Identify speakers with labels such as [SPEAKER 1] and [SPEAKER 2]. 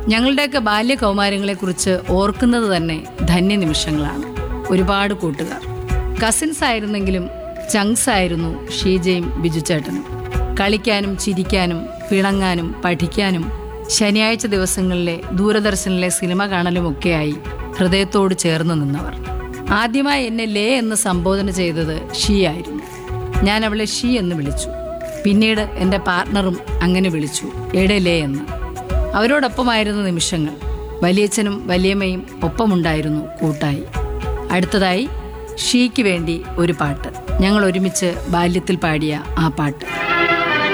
[SPEAKER 1] ഞങ്ങളുടെയൊക്കെ ബാല്യകൗമാരങ്ങളെക്കുറിച്ച് ഓർക്കുന്നത് തന്നെ ധന്യ നിമിഷങ്ങളാണ് ഒരുപാട് കൂട്ടുകാർ കസിൻസ് ആയിരുന്നെങ്കിലും ചങ്സ് ആയിരുന്നു ഷീജയും ബിജുചേട്ടനും കളിക്കാനും ചിരിക്കാനും പിണങ്ങാനും പഠിക്കാനും ശനിയാഴ്ച ദിവസങ്ങളിലെ ദൂരദർശനിലെ സിനിമ കാണലുമൊക്കെയായി ഹൃദയത്തോട് ചേർന്ന് നിന്നവർ ആദ്യമായി എന്നെ ലേ എന്ന് സംബോധന ചെയ്തത് ഷീ ആയിരുന്നു ഞാൻ അവളെ ഷീ എന്ന് വിളിച്ചു പിന്നീട് എൻ്റെ പാർട്ട്ണറും അങ്ങനെ വിളിച്ചു എടെ ലേ എന്ന് അവരോടൊപ്പമായിരുന്ന നിമിഷങ്ങൾ വലിയച്ഛനും വലിയമ്മയും ഒപ്പമുണ്ടായിരുന്നു കൂട്ടായി അടുത്തതായി ഷീക്ക് വേണ്ടി ഒരു പാട്ട് ഞങ്ങൾ ഒരുമിച്ച് ബാല്യത്തിൽ പാടിയ ആ പാട്ട്